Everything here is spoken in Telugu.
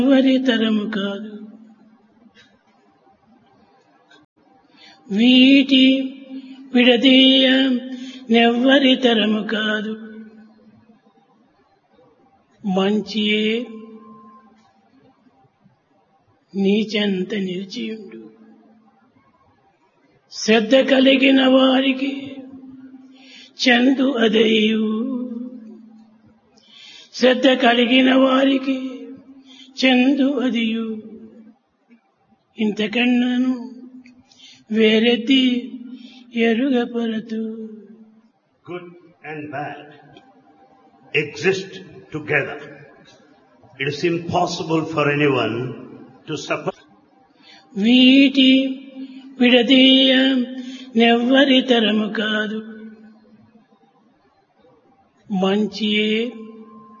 ఎవరి తరము కాదు వీటి విడదీయ నెవ్వరి తరము కాదు మంచియే నీచెంత నిలిచియుండు శ్రద్ధ కలిగిన వారికి చందు అదయు శ్రద్ధ కలిగిన వారికి Chandu అదియు ఇంతకన్నాను వేరెత్తి ఎరుగపరతు Good and bad exist together. It is impossible for anyone to suffer. వీటి విడదీయ నెవ్వరి తరము కాదు మంచియే